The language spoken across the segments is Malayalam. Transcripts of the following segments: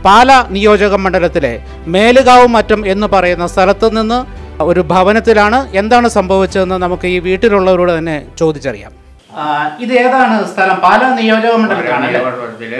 പാല നിയോജക മണ്ഡലത്തിലെ മേലുകാവ് മറ്റം എന്ന് പറയുന്ന സ്ഥലത്ത് നിന്ന് ഒരു ഭവനത്തിലാണ് എന്താണ് സംഭവിച്ചതെന്ന് നമുക്ക് ഈ വീട്ടിലുള്ളവരോട് തന്നെ ചോദിച്ചറിയാം ഇത് ഏതാണ് സ്ഥലം പാല നിയോജക മണ്ഡലത്തില്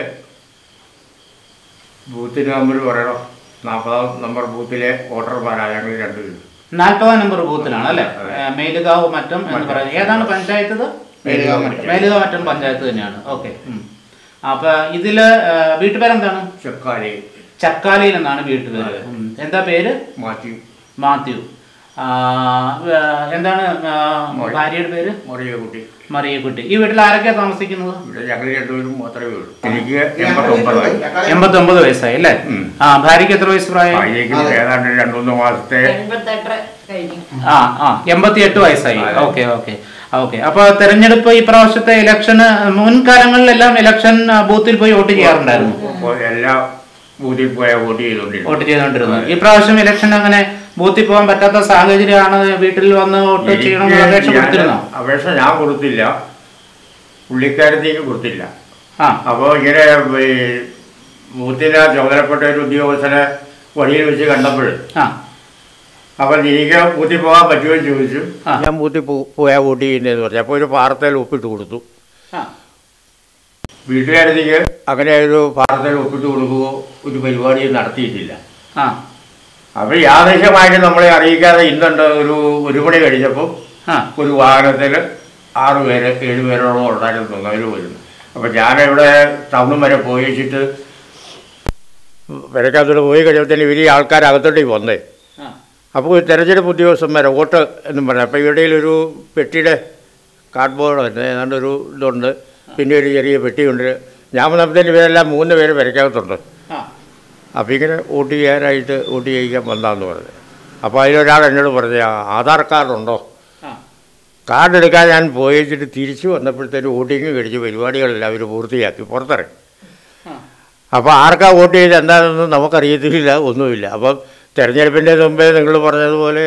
ബൂത്ത് നമ്പർ പറയണോ നാൽപ്പതാം നമ്പർ ബൂത്തിലെ വോട്ടർമാരാണ് ഞങ്ങൾ രണ്ടുപേരും നാൽപ്പതാം നമ്പർ ബൂത്തിലാണ് അല്ലേ മേലുകാവ് മറ്റം എന്ന് പറയുന്നത് ഏതാണ് പഞ്ചായത്ത് ഇത്? മേലുകാവ് മറ്റം. മേലുകാവ് മറ്റം പഞ്ചായത്ത് തന്നെയാണ് ഓക്കെ അപ്പൊ ഇതില് ആ, വീട്ടുപേരെന്താണ് ചെക്കാലി ചക്കാലയിൽ എന്നാണ് വീട്ടുപേര് ഉം. എന്താ പേര് മാറ്റി മാത്യു ആ, ആ, എന്താണ് ആ, ഭാര്യയുടെ പേര് മറിയ കുട്ടി മറിയക്കുട്ടി ഈ വീട്ടിൽ ആരൊക്കെയാ താമസിക്കുന്നത് ഇവിടെ ഞങ്ങൾ രണ്ടുപേരും മാത്രമേ ഉള്ളൂ എനിക്ക് എൺപത്തൊമ്പതായി എൺപത്തി ഒമ്പത് വയസ്സായി അല്ലേ ഉം. ആ ഭാര്യയ്ക്ക് എത്ര വയസ്സ് പ്രായം ഭാര്യയ്ക്ക് ഏതാണ്ട് രണ്ടു മൂന്ന് മാസത്തെ എൺപത്തെട്ട് കഴിഞ്ഞു ആ ആ എൺപത്തി എട്ട് വയസ്സായി ഓക്കെ ഓക്കെ ഓക്കെ അപ്പൊ തെരഞ്ഞെടുപ്പ് ഈ പ്രാവശ്യത്തെ ഇലക്ഷന് മുൻകാലങ്ങളിലെല്ലാം ഇലക്ഷൻ ആ, ബൂത്തിൽ പോയി വോട്ട് ചെയ്യാറുണ്ടായിരുന്നു ഇപ്പോൾ എല്ലാ ബൂത്തിൽ പോയാൽ വോട്ട് ചെയ്തുകൊണ്ടിരുന്നു വോട്ട് ചെയ്തുകൊണ്ടിരുന്നത് ഈ പ്രാവശ്യം ഇലക്ഷൻ അങ്ങനെ ബൂത്തിൽ പോകാൻ പറ്റാത്ത സാഹചര്യമാണ് വീട്ടിൽ വന്ന് വോട്ട് ചെയ്യണമെന്ന് അപേക്ഷ എനിക്ക് കൊടുത്തിരുന്നോ ഞാൻ- അപേക്ഷ ഞാൻ കൊടുത്തില്ല പുള്ളിക്കാരത്തേക്ക് കൊടുത്തില്ല ആ അപ്പോൾ ഇങ്ങനെ ഈ ബൂത്തിലെ ചുമതലപ്പെട്ട ഒരു ഉദ്യോഗസ്ഥനെ വഴിയിൽ വെച്ച് കണ്ടപ്പോൾ ആ അപ്പം എനിക്ക് ബൂത്തിൽ പോകാൻ പറ്റുമോ എന്ന് ചോദിച്ചു ആ. ഞാൻ ബൂത്തിൽ പോ- പോയാൽ വോട്ട് ചെയ്യുന്നതെന്ന് പറഞ്ഞു അപ്പോൾ ഒരു പാർത്തയിൽ ഒപ്പിട്ട് കൊടുത്തു ആ വീട്ടുകാരത്തേക്ക് അങ്ങനെ ഒരു പാർത്തയിൽ ഒപ്പിട്ട് കൊടുക്കുകയോ ഒരു പരിപാടി നടത്തിയിട്ടില്ല ആ അപ്പോൾ യാദൃശ്യമായിട്ട് നമ്മളെ അറിയിക്കാതെ ഇന്നുണ്ട് ഒരു ഒരു മണി കഴിഞ്ഞപ്പോൾ ആ ഒരു വാഹനത്തിൽ ആറ് പേര് ഏഴ് പേരോളം ഉണ്ടായിരുന്നു അവർ വരുന്നു അപ്പോൾ ഞാനിവിടെ ടൗണും വരെ പോയി വെച്ചിട്ട് പെരക്കകത്തോട്ട് പോയി കഴിയുമ്പോഴത്തേന് ഇവർ ഈ ആൾക്കാർ അകത്തോട്ടേക്ക് വന്നേ ആ അപ്പോൾ ഒരു തെരഞ്ഞെടുപ്പ് ഉദ്യോഗസ്ഥന്മാരെ വോട്ട് എന്നും പറഞ്ഞു അപ്പോൾ ഇവിടെയിൽ ഒരു പെട്ടിയുടെ കാർഡ്ബോർഡ് ഉണ്ട് ഏതാണ്ട് ഒരു ഇതുണ്ട് പിന്നെ ഒരു ചെറിയ പെട്ടിയുണ്ട് ഞാൻ വന്നപ്പോഴത്തേന് ഇവരെല്ലാം മൂന്ന് പേര് പെരക്കകത്തുണ്ട് ആ അപ്പോൾ ഇങ്ങനെ വോട്ട് ചെയ്യാനായിട്ട് വോട്ട് ചെയ്യിക്കാൻ വന്നതെന്ന് പറഞ്ഞു അപ്പോൾ അതിലൊരാൾ എന്നോട് പറഞ്ഞു "ആ, ആധാർ കാർഡുണ്ടോ ആ കാർഡ് എടുക്കാൻ ഞാൻ പോയി വെച്ചിട്ട് തിരിച്ചു വന്നപ്പോഴത്തേന് വോട്ടിങ് കഴിച്ച് പരിപാടികളെല്ലാം അവർ പൂർത്തിയാക്കി പുറത്തിറങ്ങി ആ അപ്പോൾ ആർക്കാ വോട്ട് ചെയ്ത് എന്താണെന്ന് നമുക്കറിയത്തില്ല ഒന്നുമില്ല അപ്പം തെരഞ്ഞെടുപ്പിൻ്റെ മുമ്പേ നിങ്ങൾ പറഞ്ഞതുപോലെ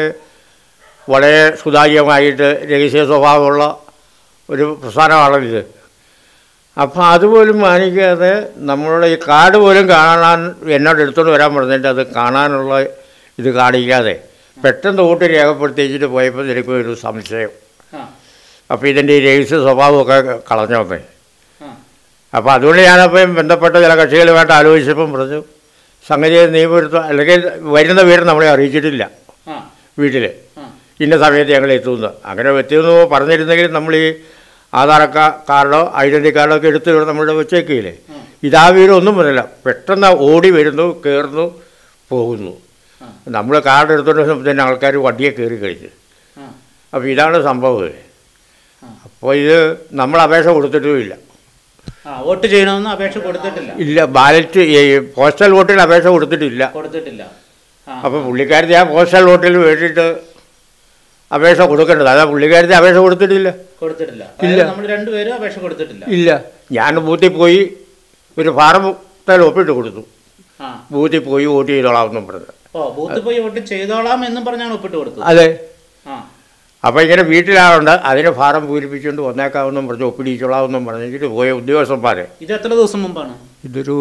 വളരെ സുതാര്യമായിട്ട് രഹസ്യ സ്വഭാവമുള്ള ഒരു പ്രസ്ഥാനമാണല്ലോ ഇത് അപ്പം അതുപോലും മാനിക്കാതെ നമ്മളുടെ ഈ കാർഡ് പോലും കാണാൻ എന്നോട് എടുത്തുകൊണ്ട് വരാൻ പറഞ്ഞിട്ട് അത് കാണാനുള്ള ഇത് കാണിക്കാതെ പെട്ടെന്ന് വോട്ട് രേഖപ്പെടുത്തിച്ചിട്ട് പോയപ്പോൾ എനിക്ക് ഒരു സംശയം ആ അപ്പോൾ ഇതിൻ്റെ ഈ രഹസ്യ സ്വഭാവമൊക്കെ കളഞ്ഞു വന്നേ ആ അപ്പോൾ അതുകൊണ്ട് ഞാനപ്പം ബന്ധപ്പെട്ട ചില കക്ഷികളുമായിട്ട് ആലോചിച്ചപ്പം പറഞ്ഞു സംഗതി നിയമപ്പെടുത്തുക അല്ലെങ്കിൽ വരുന്ന വീട് നമ്മളെ അറിയിച്ചിട്ടില്ല ആ വീട്ടിൽ ആ ഇന്ന സമയത്ത് ഞങ്ങൾ എത്തുമെന്ന് അങ്ങനെ എത്തിയെന്ന് പറഞ്ഞിരുന്നെങ്കിൽ നമ്മൾ ഈ ആധാർ കാ- കാർഡോ ഐഡൻറ്റി കാർഡോ ഒക്കെ എടുത്ത് ഇവിടെ നമ്മളുടെ വെച്ചേക്കില്ലേ ഇതാ വീട് ഒന്നും പറയില്ല പെട്ടെന്ന് ഓടി വരുന്നു കയറുന്നു പോകുന്നു നമ്മൾ കാർഡ് എടുത്തോണ്ട് തന്നെ ആൾക്കാർ വണ്ടിയെ കയറി കഴിച്ചു ആ അപ്പോൾ ഇതാണ് സംഭവം അപ്പോൾ ഇത് നമ്മൾ അപേക്ഷ കൊടുത്തിട്ടുമില്ല ആ വോട്ട് ചെയ്യണമെന്ന് അപേക്ഷ കൊടുത്തിട്ടില്ല ഇല്ല ബാലറ്റ് ഈ പോസ്റ്റൽ വോട്ടിൽ അപേക്ഷ കൊടുത്തിട്ടില്ല കൊടുത്തിട്ടില്ല ആ അപ്പോൾ പുള്ളിക്കാരത്തി ആ പോസ്റ്റൽ വോട്ടിൽ വേണ്ടിയിട്ട് അപേക്ഷ കൊടുക്കേണ്ടത് അതാ പുള്ളിക്കാരത്തി അപേക്ഷ കൊടുത്തിട്ടില്ല കൊടുത്തിട്ടില്ല ഇല്ല. നമ്മൾ രണ്ടുപേരും അപേക്ഷ കൊടുത്തിട്ടില്ല ഇല്ല ഞാൻ ബൂത്തിൽ പോയി ഒരു ഫാറത്തിൽ ഒപ്പിട്ട് കൊടുത്തു ആ ബൂത്തിൽ പോയി വോട്ട് ചെയ്തോളാമെന്നും പറഞ്ഞു ഓ ബൂത്ത് പോയി വോട്ട് ചെയ്തോളാം എന്നും പറഞ്ഞാണ് ഒപ്പിട്ട് കൊടുത്തത് അതെ ആ അപ്പോൾ ഇങ്ങനെ വീട്ടിലാളുണ്ട് അതിന് ഫാറം പൂരിപ്പിച്ചുകൊണ്ട് വന്നേക്കാമെന്നും പറഞ്ഞു ഒപ്പിടിച്ചോളാമെന്നും പറഞ്ഞിട്ട് പോയ ഉദ്യോഗസ്ഥന്മാരെ ഇത് എത്ര ദിവസം മുമ്പാണ് ഇതൊരു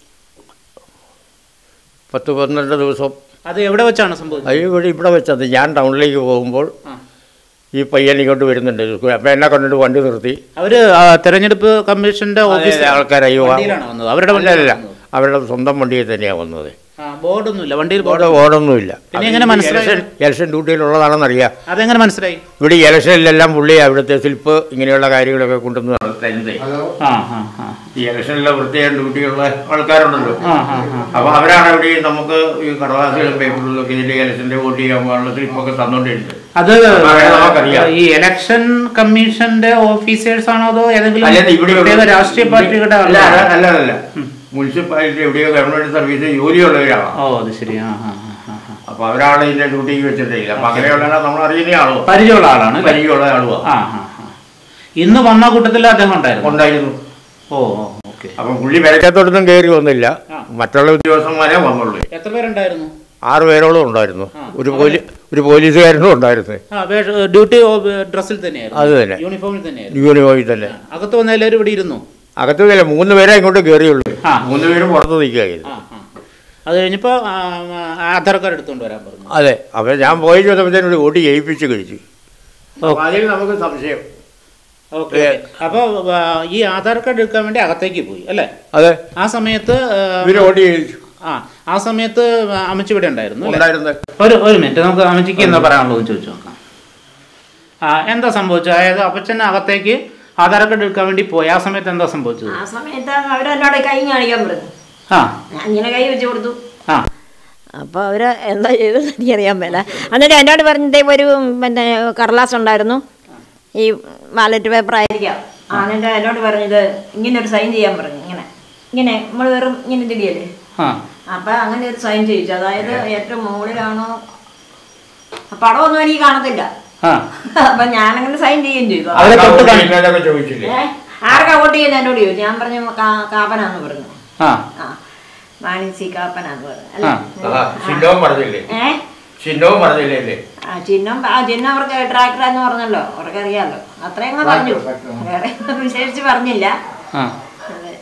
പത്ത് പന്ത്രണ്ട് ദിവസം അത് എവിടെ വെച്ചാണ് സംഭവിച്ചത് അത് ഇവിടെ ഇവിടെ വെച്ചത് ഞാൻ ടൗണിലേക്ക് പോകുമ്പോൾ ആ. ഈ പയ്യൻ ഇങ്ങോട്ട് വരുന്നുണ്ട് അപ്പം എന്നെ കൊണ്ടിട്ട് വണ്ടി നിർത്തി അവര് ആ, തെരഞ്ഞെടുപ്പ് കമ്മീഷന്റെ ഓഫീസിൽ ആൾക്കാർ അയ്യോ വണ്ടിയിലാണോ വന്നത് അവരുടെ അല്ലല്ല വണ്ടിയിലാണ് വന്നത് അവരുടെ സ്വന്തം വണ്ടിയിൽ തന്നെയാണ് വന്നത് ആ ബോർഡൊന്നുമില്ല വണ്ടിയിൽ ഇവിടെ ബോർഡ് ഓടൊന്നുമില്ല പിന്നെ എങ്ങനെ മനസ്സിലായി? ഇലക്ഷൻ ഡ്യൂട്ടിയിലുള്ളതാണെന്നറിയാം അതെങ്ങനെ മനസ്സിലായി ഇവിടെ ഈ ഇലക്ഷനിലെല്ലാം പുള്ളി അവിടുത്തെ സ്ലിപ്പ് ഇങ്ങനെയുള്ള കാര്യങ്ങളൊക്കെ കൊണ്ടുവന്ന് തരുന്നേ ആ ആ ആ ഈ ഇലക്ഷനിലെ പ്രത്യേകം ഡ്യൂട്ടിയുള്ള ആൾക്കാരുണ്ടല്ലോ ആ ആ ആ അപ്പോൾ അവരാണ് ഇവിടെ ഈ നമുക്ക് ഈ കടലാസുകളും പേപ്പറിലൊക്കെ ഇതിൻ്റെ ഇലക്ഷൻ്റെ വോട്ട് ചെയ്യാൻ പാടുള്ള സ്ലിപ്പൊക്കെ തന്നുകൊണ്ടിരുന്നത് അത് അതെ, നമുക്കറിയാം. ഈ ഇലക്ഷൻ കമ്മീഷന്റെ ഓഫീസേഴ്സ് ആണോ അതോ ഏതെങ്കിലും അല്ലാതെ ഇവിടെ പ്രത്യേക രാഷ്ട്രീയ പാർട്ടിയുടെ അല്ല ആളാണോ? അല്ല അല്ല മുനിസിപ്പാലിറ്റി എവിടെയോ ഗവൺമെന്റ് സർവീസ് ജോലിയുള്ളവരാണ് ഓ അത് ശരി ആ ആ ആ, ആ അപ്പൊ അവരാണ് ഇതിന്റെ ഡ്യൂട്ടിക്ക് വെച്ചിട്ടില്ല അപ്പൊ അങ്ങനെയുള്ള നമ്മൾ അറിയുന്ന ആളോ പരിചയമുള്ള ആളാണ് അല്ലേ? പരിചയമുള്ള ആളുവാ ആ ആ ആ ഇന്ന് വന്ന കൂട്ടത്തിൽ അദ്ദേഹം ഉണ്ടായിരുന്നു ഉണ്ടായിരുന്നു ഓ ഓ ഓക്കെ അപ്പൊ പുള്ളി വിലക്കത്തോടൊന്നും കയറി വന്നില്ല ആ. മറ്റുള്ള ഉദ്യോഗസ്ഥന്മാരെ വന്നുള്ളൂ എത്ര പേരുണ്ടായിരുന്നു ആറ് പേരോളം ഉണ്ടായിരുന്നു ആ. ഒരു പോലീ ഒരു പോലീസുകാരനും ഉണ്ടായിരുന്നു ആ അപേക്ഷ- ഡ്യൂട്ടി ഡ്രസ്സിൽ തന്നെയായിരുന്നു അത് തന്നെ. യൂണിഫോമിൽ തന്നെയായിരുന്നു യൂണിഫോമിൽ തന്നെ അകത്ത് വന്ന എല്ലാവരും ഇവിടെ ഇരുന്നു അകത്ത് നില മൂന്ന് പേരെ ഇങ്ങോട്ട് കയറിയുള്ളൂ ആ. മൂന്ന് പേരും പുറത്ത് നിൽക്കുകയായിരുന്നു ആ ആ അത് കഴിഞ്ഞപ്പോൾ ആധാർ കാർഡ് എടുത്തുകൊണ്ട് വരാൻ പറഞ്ഞു അതെ അപ്പോൾ ഞാൻ പോയി ചോദിച്ചപ്പോഴത്തേനും വോട്ട് ചെയ്യിപ്പിച്ച് കഴിച്ചു അപ്പോൾ അതിൽ നമുക്ക് സംശയം ഓക്കെ അപ്പോൾ ഈ ആധാർ കാർഡ് എടുക്കാൻ വേണ്ടി അകത്തേക്ക് പോയി അല്ലേ അതെ ആ സമയത്ത് ആ, ഇവർ വോട്ട് ചെയ്യിച്ചു ആ ആ സമയത്ത് അമ്മച്ചി ഇവിടെ ഉണ്ടായിരുന്നു അല്ലേ ഉണ്ടായിരുന്നത് ഒരു ഒരു മിനിറ്റ് നമുക്ക് അമ്മച്ചിക്ക് എന്താ പറയാനുള്ളത് ചോദിച്ചു നോക്കാം ആ എന്താ സംഭവിച്ചത് അതായത് അപ്പച്ചൻ അകത്തേക്ക് ആധാർ കാർഡ് എടുക്കാൻ വേണ്ടി പോയി ആ സമയത്ത് എന്താ സംഭവിച്ചത് ആ സമയത്ത് അവരെന്നോട് കൈ കാണിക്കാൻ പറഞ്ഞു ആ ഞാൻ ഇങ്ങനെ കൈ വെച്ച് കൊടുത്തു ആ അപ്പോൾ അവർ എന്താ ചെയ്തത് എനിക്കറിയാൻ മേല എന്നിട്ട് എന്നോട് പറഞ്ഞിട്ട് ഒരു പിന്നെ കടലാസ് ഉണ്ടായിരുന്നു ഈ ബാലറ്റ് പേപ്പർ ആയിരിക്കാം ആ എന്നിട്ട് എന്നോട് പറഞ്ഞത് ഇങ്ങനെ ഒരു സൈൻ ചെയ്യാൻ പറഞ്ഞു ഇങ്ങനെ ഇങ്ങനെ നമ്മൾ വെറും ഇങ്ങനെ തിരിയല്ലേ ആ അപ്പം അങ്ങനെ ഒരു സൈൻ ചെയ്യിച്ചു അതായത് ഏറ്റവും മുകളിലാണോ ആ പടമൊന്നും എനിക്ക് കാണത്തില്ല ആ അപ്പം ഞാനങ്ങനെ സൈൻ ചെയ്യുകയും ചെയ്തു അവരെ തൊട്ട് കാണി- ചെയ്യുന്നതൊക്കെ ചോദിച്ചില്ലേ ഏ ആർക്കാ വോട്ട് ചെയ്യുന്ന എന്നോട് ചോദിച്ചു ഞാൻ പറഞ്ഞു കാ- കാപ്പനാന്ന് പറഞ്ഞു ആ ആ മാണിസി കാപ്പനാന്ന് പറഞ്ഞു ആ. അല്ലേ ആ ചിഹ്നവും പറഞ്ഞില്ലേ ഏ ചിഹ്നവും പറഞ്ഞില്ലേ അല്ലേ ആ ചിഹ്നം ആ ചിഹ്നം അവർക്ക് ട്രാക്ടറാന്ന് പറഞ്ഞല്ലോ അവർക്ക് അറിയാലോ അത്രയും അങ്ങ് പറഞ്ഞു വേറെ വിശേഷിച്ച് പറഞ്ഞില്ല ആ അതെ.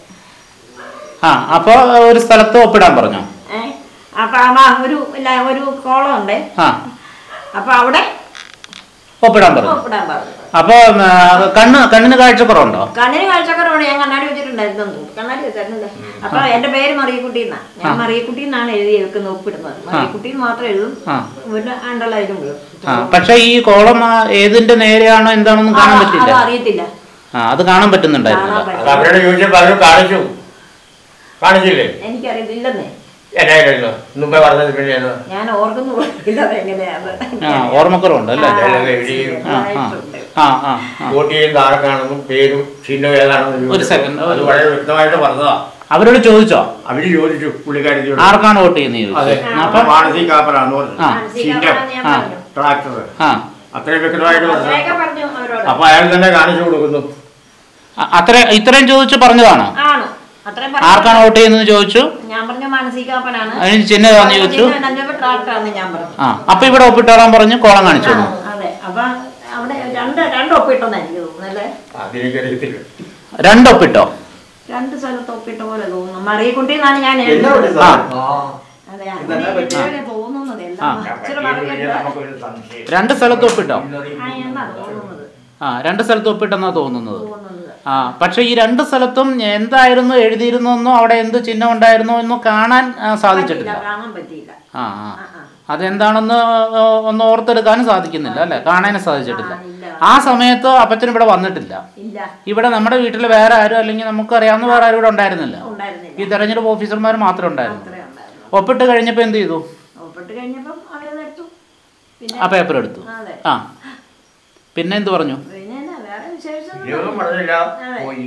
ആ അപ്പോൾ ഒരു സ്ഥലത്ത് ഒപ്പിടാൻ പറഞ്ഞു ഏ അപ്പൊ ആ ഒരു ഇല്ല ഒരു കോളം ഉണ്ട് ആ അപ്പൊ അവിടെ ഒപ്പിടാൻ പറഞ്ഞു ഒപ്പിടാൻ പറഞ്ഞു അപ്പോൾ കണ്ണ് കണ്ണിന് കാഴ്ചക്കുറവുണ്ടോ കണ്ണിന് കാഴ്ചക്കാരോട് ഞാൻ കണ്ണാടി വെച്ചിട്ടുണ്ടായിരുന്നു കണ്ണാടി വെച്ചിരുന്നില്ല അപ്പൊ എന്റെ പേര് മറിയക്കുട്ടി എന്നാ ഞാൻ മറിയക്കുട്ടി എന്നാണ് എഴുതി വെക്കുന്നത് ഒപ്പിടുന്നത് മറിയക്കുട്ടി എന്ന് മാത്രം എഴുതും ആ ഒരു അണ്ടർലൈനും വിടും ആ പക്ഷെ ഈ കോളം ആ, ഏതിന്റെ നേരെയാണോ എന്താണെന്നും കാണാൻ അത് പറ്റില്ല അറിയത്തില്ല ആ അത് കാണാൻ പറ്റുന്നുണ്ടായിരുന്നില്ല കാണാൻ അത് അവരോട് ചോദിച്ചപ്പോൾ അവർ കാണിച്ചു കാണിച്ചില്ലേ എനിക്കറിയത്തില്ലെന്നേ എന്നായിരുന്നു മുമ്പേ പറഞ്ഞത് പിന്നെ ഏതാ? ഞാൻ ഓർക്കുന്നു ഇല്ല അതെങ്ങനെയാണ് ആ ഓർമ്മക്കുറവുണ്ട് അല്ലേ അതെല്ലാം എഴുതിയും ആ ആ ആ ആ ആ വോട്ട് ചെയ്യുന്ന ആർക്കാണെന്നും പേരും ചിഹ്നവും ഏതാണെന്നും ഒരു ചോദിച്ചു. second, ഒരു- അത് വളരെ വ്യക്തമായിട്ട് പറഞ്ഞതാ അവരോട് ചോദിച്ചോ അവര് ചോദിച്ചു പുള്ളിക്കാരി ആർക്കാണ് വോട്ട് ചെയ്യുന്നത് അതെ ചോദിച്ചു അപ്പം മാനസിക കാപ്പറാന്ന് പറഞ്ഞു ആ. ചിഹ്നം ഞാൻ ആ. പറഞ്ഞു ട്രാക്ടർ ആ അത്രയും വ്യക്തമായിട്ട് പറഞ്ഞു അത്രയൊക്കെ പറഞ്ഞു അവരോട് അപ്പൊ അയാൾ തന്നെ കാണിച്ചു കൊടുക്കുന്നു അ- അത്ര ഇത്രയും ചോദിച്ചു പറഞ്ഞതാണോ ആണോ അത്രയും ആർക്കാണ് വോട്ട് ചെയ്യുന്നത് ചോദിച്ചു ഞാൻ പറഞ്ഞു മാനസികാപ്പനാണ് അതിന് ചിഹ്നം ഏതാന്ന് ചോദിച്ചു ട്രാക്ടറാന്ന് ഞാൻ പറഞ്ഞു ആ അപ്പൊ ഇവിടെ ഒപ്പിട്ടോളാൻ പറഞ്ഞു കോളം കാണിച്ചു തന്നു ആ, അതെ അപ്പൊ അവിടെ രണ്ട് രണ്ട് ഒപ്പിട്ടെന്ന് എനിക്ക് തോന്നുന്നല്ലേ അതെനിക്കറിയത്തില്ല രണ്ട് ഒപ്പിട്ടോ രണ്ട് സ്ഥലത്ത് ഒപ്പിട്ട പോലെ തോന്നുന്നു മറിയക്കുട്ടി എന്നാണ് ഞാൻ എന്നാ എഴുതുന്നത് പറ്റി ആ. സാർ? അതെ അങ്ങനെ ഇതുവരെ തോന്നുന്നത് എല്ലാം ഇച്ചിരി മറിയണ്ട നമുക്കൊരു സംശയം രണ്ട് സ്ഥലത്ത് ഒപ്പിട്ടോ ആ എന്നാ തോന്നുന്നത് ആ രണ്ട് സ്ഥലത്ത് ഒപ്പിട്ടെന്നാ തോന്നുന്നത് തോന്നുന്നത് ആ പക്ഷെ ഈ രണ്ട് സ്ഥലത്തും എന്തായിരുന്നു എഴുതിയിരുന്നെന്നോ അവിടെ എന്ത് ചിഹ്നം ഉണ്ടായിരുന്നോ എന്നോ കാണാൻ ആ, സാധിച്ചിട്ടില്ല പറ്റിയില്ല, കാണാൻ പറ്റിയില്ല ആ ആ ആ, ആ. അതെന്താണെന്ന് ആ, ഒന്ന് ഓർത്തെടുക്കാനും സാധിക്കുന്നില്ല അല്ലേ കാണാനും സാധിച്ചിട്ടില്ല ആ, ഇല്ല. ആ സമയത്ത് അപ്പച്ചൻ ഇവിടെ വന്നിട്ടില്ല ഇല്ല ഇവിടെ നമ്മുടെ വീട്ടിൽ വേറെ ആരും അല്ലെങ്കിൽ നമുക്ക് അറിയാവുന്ന വേറെ ആരും ഇവിടെ ഉണ്ടായിരുന്നില്ല ഉണ്ടായിരുന്നില്ല ഈ തെരഞ്ഞെടുപ്പ് ഓഫീസർമാർ മാത്രമേ ഉണ്ടായിരുന്നു അത്രേ ഉണ്ടായിരുന്നു ഒപ്പിട്ട് കഴിഞ്ഞപ്പോൾ എന്ത് ചെയ്തു ഒപ്പിട്ട് കഴിഞ്ഞപ്പം അവരത് എടുത്തു പിന്നെ ആ പേപ്പർ എടുത്തു അതെ ആ പിന്നെ എന്ത് പറഞ്ഞു പിന്നെ എന്നാ വേറെ വിശേഷം ഇനിയൊന്നും പറഞ്ഞില്ല അതെ. പോയി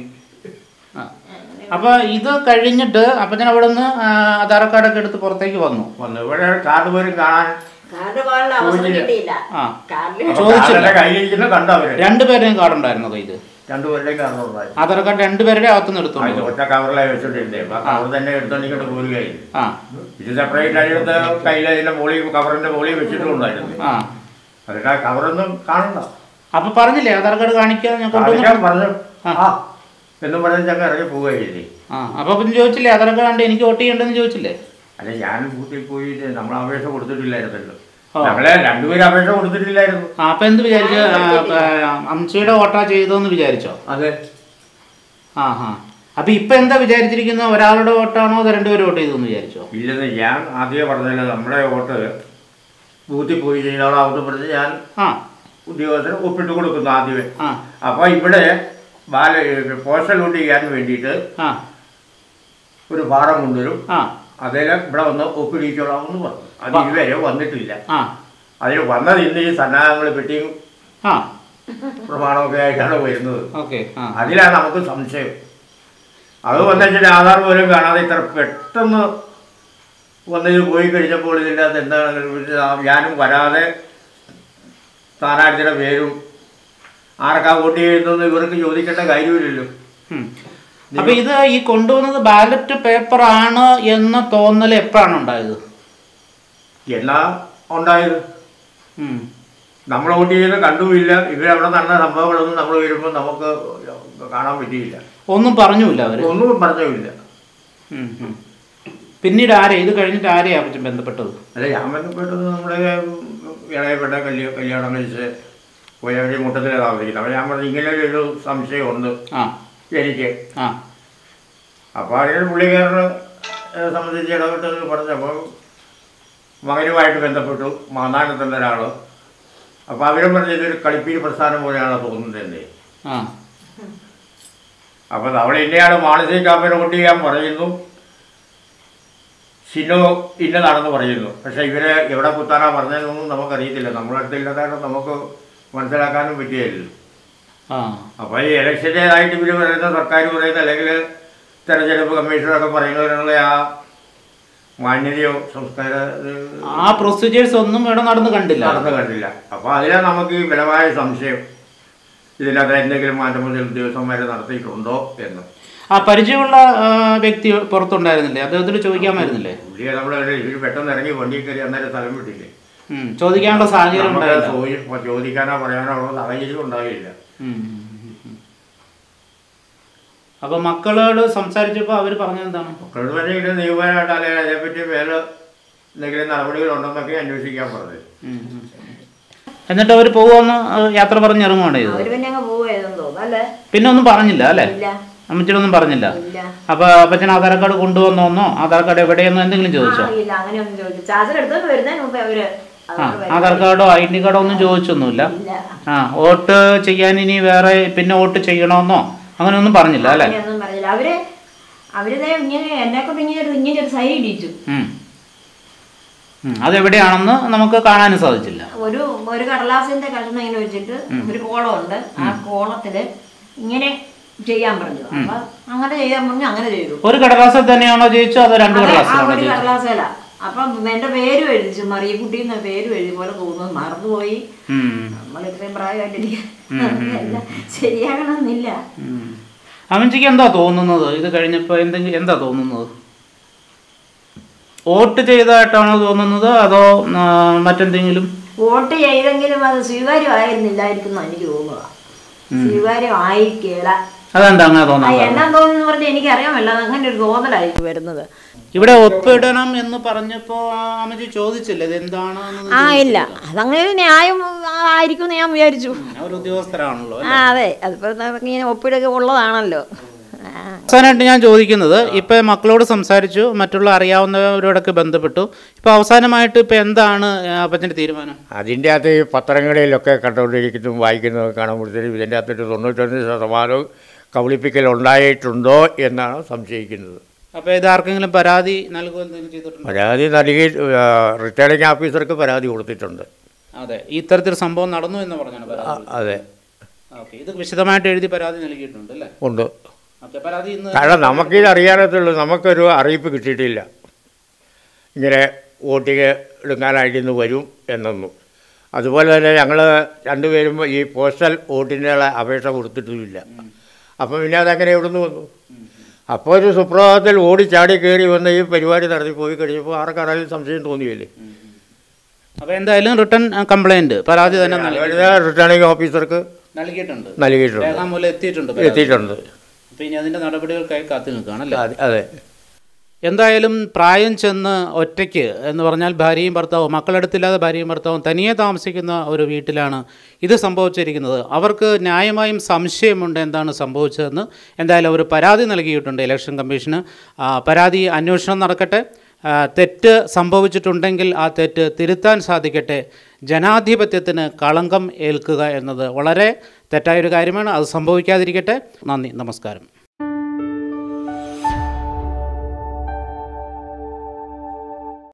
ആ അപ്പൊ ഇത് കഴിഞ്ഞിട്ട് അപ്പച്ചൻ അവിടെ നിന്ന് ആധാർ കാർഡൊക്കെ എടുത്ത് പുറത്തേക്ക് വന്നു വന്നു ഇവിടെ കാർഡ് പോലും കാണാൻ കാർഡ് പോകാനുള്ള അവസരം ചോദിച്ചില്ല. കിട്ടിയില്ല ആ കാർഡിൽ അപ്പൊ ചോദിച്ചില്ല. കാർഡെല്ലാം കയ്യിലിരിക്കുന്ന കണ്ടു അവര് രണ്ടുപേരുടെയും കാർഡ് ഉണ്ടായിരുന്നു കയ്യിൽ രണ്ടുപേരുടെയും കാർഡുണ്ടായിരുന്നു ആധാർ കാർഡ് രണ്ടുപേരുടെ അകത്തുനിന്ന് ആ, ഇത് എടുത്തു ഒറ്റ കവറിലായി വെച്ചോണ്ടിരുന്നേ അപ്പൊ ആ കവർ തന്നെ എടുത്തോണ്ടിങ്ങോട്ട് പോരുകയായി ആ ഇത് സെപ്പറേറ്റ് ആയിട്ട് കയ്യിൽ അതിന്റെ മുകളിൽ കവറിന്റെ മുകളിൽ വെച്ചിട്ടുണ്ടായിരുന്നു ആ അതിന്റെ ആ കവറൊന്നും കാണണ്ട അപ്പൊ പറഞ്ഞില്ലേ ആധാർ കാർഡ് കാണിക്കാൻ ഞാൻ കൊണ്ടുവന്നു കാണിക്കാൻ പറഞ്ഞു ആ. ആ എന്നും പറഞ്ഞ് ഞങ്ങൾ ഇറങ്ങി പോവുകയില്ലേ ആ അപ്പൊ പിന്നെ ചോദിച്ചില്ലേ ആധാർ കാർഡ് കണ്ട് എനിക്ക് വോട്ട് ചെയ്യണ്ടെന്ന് ചോദിച്ചില്ലേ അല്ല ഞാൻ വീട്ടിൽ പോയി നമ്മൾ അപേക്ഷ കൊടുത്തിട്ടില്ലായിരുന്നല്ലോ ഓ. ഞങ്ങളെ രണ്ടുപേരും അപേക്ഷ കൊടുത്തിട്ടില്ലായിരുന്നു ആ അപ്പൊ എന്ത് വിചാരിച്ചു അംശയുടെ വോട്ടാ ചെയ്തോന്ന് വിചാരിച്ചോ അതെ ആ ആ അപ്പൊ ഇപ്പൊ എന്താ വിചാരിച്ചിരിക്കുന്നത് ഒരാളുടെ വോട്ടാണോ അതോ രണ്ടുപേരും വോട്ട് ചെയ്തു വിചാരിച്ചോ ഇല്ലെന്ന് ഞാൻ ആദ്യമേ പറഞ്ഞില്ല നമ്മുടെ വോട്ട് ബൂത്തിൽ പോയി ചെയ്തോളാമെന്ന് പറഞ്ഞ് ഞാൻ ആ ഉദ്യോഗസ്ഥന് ഒപ്പിട്ട് കൊടുക്കുന്നു ആദ്യമേ ആ അപ്പോൾ ഇവിടെ ബാല പോസ്റ്റൽ വോട്ട് ചെയ്യാൻ വേണ്ടിയിട്ട് ആ ഒരു ഫാറം കൊണ്ടുവരും ആ അതിൽ ഇവിടെ വന്ന് ഒപ്പിടിച്ചോളാമെന്ന് പറഞ്ഞു അത് ഇതുവരെ വന്നിട്ടില്ല ആ അതിൽ വന്നത് ഇന്ന് ഈ സന്നാഹങ്ങൾ പെട്ടിയും ആ പ്രമാണമൊക്കെ ആയിട്ടാണ് വരുന്നത് ഓക്കെ ആ അതിലാണ് നമുക്ക് സംശയം അത് വന്നിട്ട് ആധാർ പോലും കാണാതെ ഇത്ര പെട്ടെന്ന് വന്നിത് പോയി കഴിഞ്ഞപ്പോൾ ഇതിൻ്റെ അകത്ത് എന്താണ് ഇത് ആ ഞാനും വരാതെ സ്ഥാനാർത്ഥിയുടെ പേരും ആർക്കാ വോട്ട് ചെയ്യുന്നതെന്ന് ഇവർക്ക് ചോദിക്കേണ്ട കാര്യമില്ലല്ലോ ഉം. അപ്പൊ ഇത് ഈ കൊണ്ടുവന്നത് ബാലറ്റ് പേപ്പർ ആണ് എന്ന തോന്നൽ എപ്പോഴാണ് ഉണ്ടായത് എന്നാ ഉണ്ടായത് ഉം. നമ്മൾ വോട്ട് ചെയ്യുന്നത് കണ്ടുമില്ല ഇവരവിടെ നടന്ന സംഭവങ്ങളൊന്നും നമ്മൾ വരുമ്പോൾ നമുക്ക് കാണാൻ പറ്റിയില്ല ഒന്നും പറഞ്ഞുമില്ല അവര് ഒന്നും പറഞ്ഞില്ല ഉം, ഉം. പിന്നീട് ആരെ ഇത് കഴിഞ്ഞിട്ട് ആരെയാ അപ്പച്ചൻ ബന്ധപ്പെട്ടത് അല്ല ഞാൻ ബന്ധപ്പെട്ടത് നമ്മുടെ ഇളയപ്പെട്ട കല്യ കല്യാണം കഴിച്ച് പോയവർ മുട്ടത്തിലെ താമസിക്കുന്നത് അപ്പോൾ ഞാൻ പറഞ്ഞു ഇങ്ങനെ ഒരു സംശയമുണ്ട് ആ എനിക്ക് ആ അപ്പോൾ അതിന് പുള്ളിക്കാരനെ ഏഹ്, സംബന്ധിച്ച് ഇടപെട്ടത് പറഞ്ഞപ്പോൾ മകനുമായിട്ട് ബന്ധപ്പെട്ടു മാന്നാനത്തുള്ള ഒരാൾ അപ്പോൾ അവരും പറഞ്ഞു ഇതൊരു കളിപ്പീര് പ്രസ്ഥാനം പോലെയാണ് തോന്നുന്നത് ആ അപ്പോൾ അവൾ ഇന്നയാണ് മാനസിക കാമ്പിനെ കൊണ്ട് ചെയ്യാൻ പറയുന്നു സിനോ ഇന്നതാണെന്ന് പറയുന്നു പക്ഷേ ഇവരെ എവിടെ കുത്താനാ പറഞ്ഞതെന്നൊന്നും നമുക്കറിയത്തില്ല നമ്മളടുത്തില്ലാതാണ് നമുക്ക് മനസ്സിലാക്കാനും പറ്റിയല്ലോ ആ അപ്പോൾ ഈ ഇലക്ഷൻ്റേതായിട്ട് ഇവർ പറയുന്ന സർക്കാർ പറയുന്ന അല്ലെങ്കിൽ തെരഞ്ഞെടുപ്പ് കമ്മീഷനൊക്കെ പറയുന്നതിനുള്ള ആ മാന്യതയോ സംസ്കാര ഇത് ആ പ്രൊസീജിയേഴ്സ് ഒന്നും ഇവിടെ നടന്ന് കണ്ടില്ല നടന്നു കണ്ടില്ല അപ്പോൾ അതിലാണ് നമുക്ക് ഈ ബലമായ സംശയം ഇതിനകത്ത് എന്തെങ്കിലും മാറ്റമുതൽ ഉദ്യോഗസ്ഥന്മാർ നടത്തിയിട്ടുണ്ടോ എന്ന് ആ പരിചയമുള്ള ആ, വ്യക്തി പുറത്തുണ്ടായിരുന്നില്ലേ അദ്ദേഹത്തിന് ചോദിക്കാമായിരുന്നില്ലേ പുള്ളിയെ നമ്മൾ ഇവർ പെട്ടെന്ന് ഇറങ്ങി വണ്ടിയിൽ കയറി അന്നേരം സ്ഥലം വിട്ടില്ലേ ഉം. ചോദിക്കാനുള്ള സാഹചര്യം നമുക്ക് ഉണ്ടായില്ല ചോദി- ചോദിക്കാനോ പറയാനോ ഉള്ള സാഹചര്യം ഉണ്ടാകില്ല ഉം. അപ്പൊ മക്കളോട് സംസാരിച്ചപ്പോൾ അവർ പറഞ്ഞെന്താണ് മക്കളോട് തന്നെ ഇത് നിയമപരമായിട്ട് അല്ലെങ്കിൽ അതേപ്പറ്റി വേറെ എന്തെങ്കിലും നടപടികളുണ്ടെന്നൊക്കെ അന്വേഷിക്കാൻ പറഞ്ഞത് ഉം, ഉം. എന്നിട്ട് അവർ പോകുമെന്ന് യാത്ര പറഞ്ഞ് ഇറങ്ങുവാണ് ചെയ്തത് അവര് പിന്നെ അങ്ങ് പോവുകയെന്ന് തോന്നുന്നു അല്ലേ പിന്നെ ഒന്നും പറഞ്ഞില്ല അല്ലേ ഇല്ല അമ്മച്ചിടൊന്നും പറഞ്ഞില്ല ഇല്ല അപ്പൊ അപ്പച്ചൻ ആധാർ കാർഡ് കൊണ്ടുവന്നോന്നോ ആധാർ കാർഡ് എവിടെയെന്നോ എന്തെങ്കിലും ചോദിച്ചോ ആ, ഇല്ല അങ്ങനെയൊന്നും ചോദിച്ചു ചാച്ചൻ എടുത്തോണ്ട് വരുന്നതിന് മുമ്പേ അവര് ആ ആധാർ കാർഡോ ഐ ഡി കാർഡോ ഒന്നും ചോദിച്ചൊന്നുമില്ല ഇല്ല ആ വോട്ട് ചെയ്യാൻ ഇനി വേറെ പിന്നെ വോട്ട് ചെയ്യണമെന്നോ അങ്ങനെയൊന്നും പറഞ്ഞില്ല അല്ലേ അങ്ങനെയൊന്നും പറഞ്ഞില്ല അവര് അവര് ദേ ഇങ്ങനെ എന്നെ കൊണ്ട് ഇങ്ങനെ ഒരു ഇങ്ങനെ ഒരു സൈഡ് ഇടിച്ചു ഉം. ഉം. അതെവിടെയാണെന്ന് നമുക്ക് കാണാനും സാധിച്ചില്ല ഒരു ഒരു കടലാസിന്റെ കഷ്ണം ഇങ്ങനെ വെച്ചിട്ട് ഒരു കോളമുണ്ട് ആ കോളത്തില് ഇങ്ങനെ ചെയ്യാൻ പറഞ്ഞു അപ്പൊ അങ്ങനെ ചെയ്യാൻ പറഞ്ഞു അങ്ങനെ ചെയ്തു ഒരു കടലാസിൽ തന്നെയാണോ ജയിച്ചോ അതോ രണ്ട് അതെ, ആ കടലാസിലാണോ ഒരു ജയിച്ചത് കടലാസേല അപ്പം എന്റെ പേരും എഴുതിച്ചു മറിയക്കുട്ടി എന്ന പേരും എഴുതി പോലെ തോന്നുന്നു മറന്നുപോയി ഉം. നമ്മൾ ഇത്രയും പ്രായമായിട്ടിരിക്കും ശരിയാകണമെന്നില്ല ഉം. അമ്മച്ചിക്ക് എന്താ തോന്നുന്നത് ഇത് കഴിഞ്ഞപ്പോൾ എന്തെങ്കിലും എന്താ തോന്നുന്നത് വോട്ട് ചെയ്തതായിട്ടാണോ തോന്നുന്നത് അതോ ആ, മറ്റെന്തെങ്കിലും വോട്ട് ചെയ്തെങ്കിലും അത് സ്വീകാര്യമായിരുന്നില്ലായിരിക്കും എന്ന് എനിക്ക് തോന്നുക സ്വീകാര്യമായിക്കേല അതെന്താ അങ്ങനെ ആ തോന്നുന്നത് എന്നാ തോന്നുന്നു പറഞ്ഞ് എനിക്കറിയാമല്ല അത് അങ്ങനെ ഒരു തോന്നലായിരിക്കും വരുന്നത് ഇവിടെ ഒപ്പിടണം എന്ന് പറഞ്ഞപ്പോ ആ അമ്മച്ചി ചോദിച്ചില്ലേ ഇത് എന്താണെന്ന് ആ ഇല്ല അതങ്ങനെ ഒരു ന്യായം ആയിരിക്കും എന്ന് ഞാൻ വിചാരിച്ചു ഒരു ഉദ്യോഗസ്ഥരാണല്ലോ ആ അതെ അതിപ്പോ ഇങ്ങനെ ഒപ്പിടൊക്കെ ഉള്ളതാണല്ലോ ആ അവസാനമായിട്ട് ഞാൻ ചോദിക്കുന്നത് ഇപ്പൊ മക്കളോട് സംസാരിച്ചു മറ്റുള്ള അറിയാവുന്നവരോടൊക്കെ ബന്ധപ്പെട്ടു ഇപ്പൊ അവസാനമായിട്ട് ഇപ്പൊ എന്താണ് അപ്പച്ചന്റെ തീരുമാനം അതിൻ്റെ അകത്ത് ഈ പത്രങ്ങളിലൊക്കെ കണ്ടുകൊണ്ടിരിക്കുന്നതും വായിക്കുന്നതും കാണുമ്പോഴത്തേക്കും ഇതിൻ്റെ അകത്തൊരു തൊണ്ണൂറ്റൊന്ന് ശതമാനവും കബളിപ്പിക്കൽ ഉണ്ടായിട്ടുണ്ടോ എന്നാണ് സംശയിക്കുന്നത് അപ്പൊ ഇത് ആർക്കെങ്കിലും പരാതി നൽകുക എന്തെങ്കിലും ചെയ്തിട്ടുണ്ടോ പരാതി നൽകി റിട്ടേണിംഗ് ഓഫീസർക്ക് പരാതി കൊടുത്തിട്ടുണ്ട് അതെ ഇത്തരത്തിൽ സംഭവം നടന്നു എന്ന് പറഞ്ഞാണ് ആ, പരാതി അതെ ഓക്കെ ഇത് വിശദമായിട്ട് എഴുതി പരാതി നൽകിയിട്ടുണ്ട് അല്ലേ ഉണ്ട് ഓക്കെ പരാതി ഇന്ന് കാരണം നമുക്കിത് അറിയാനത്തുള്ളൂ നമുക്കൊരു അറിയിപ്പ് കിട്ടിയിട്ടില്ല ഇങ്ങനെ വോട്ടിങ് എടുക്കാനായിട്ട് ഇന്ന് വരും എന്നൊന്നും അതുപോലെ തന്നെ ഞങ്ങൾ രണ്ടുപേരും ഈ പോസ്റ്റൽ വോട്ടിൻ്റെ അപേക്ഷ കൊടുത്തിട്ടുമില്ല അപ്പം പിന്നെ അതങ്ങനെ എവിടുന്ന് വന്നു അപ്പോൾ ഒരു സുപ്രഭാതത്തിൽ ഓടിച്ചാടി കയറി വന്ന് ഈ പരിപാടി നടത്തി പോയി കഴിഞ്ഞപ്പോൾ ആർക്കാണെങ്കിലും സംശയം തോന്നിയില്ലേ അപ്പൊ എന്തായാലും റിട്ടേൺ കംപ്ലൈന്റ് പരാതി തന്നെ നൽകി- അതുപോലെ റിട്ടേണിംഗ് ഓഫീസർക്ക് നൽകിയിട്ടുണ്ട് നൽകിയിട്ടുണ്ട് രേഖാമൂലം എത്തിയിട്ടുണ്ട് പരാതി. എത്തിയിട്ടുണ്ട് അപ്പൊ ഇനി അതിന്റെ നടപടികൾക്കായി കാത്തു നിൽക്കുകയാണല്ലേ അതെ അതെ എന്തായാലും പ്രായം ചെന്ന് ഒറ്റയ്ക്ക് എന്ന് പറഞ്ഞാൽ ഭാര്യയും ഭർത്താവും മക്കളെടുത്തില്ലാതെ ഭാര്യയും ഭർത്താവും തനിയെ താമസിക്കുന്ന ഒരു വീട്ടിലാണ് ഇത് സംഭവിച്ചിരിക്കുന്നത് അവർക്ക് ന്യായമായും സംശയമുണ്ട് എന്താണ് സംഭവിച്ചതെന്ന് എന്തായാലും അവർ പരാതി നൽകിയിട്ടുണ്ട് ഇലക്ഷൻ കമ്മീഷന് ആ, പരാതി അന്വേഷണം നടക്കട്ടെ ആ, തെറ്റ് സംഭവിച്ചിട്ടുണ്ടെങ്കിൽ ആ തെറ്റ് തിരുത്താൻ സാധിക്കട്ടെ ജനാധിപത്യത്തിന് കളങ്കം ഏൽക്കുക എന്നത് വളരെ തെറ്റായൊരു കാര്യമാണ് അത് സംഭവിക്കാതിരിക്കട്ടെ നന്ദി നമസ്കാരം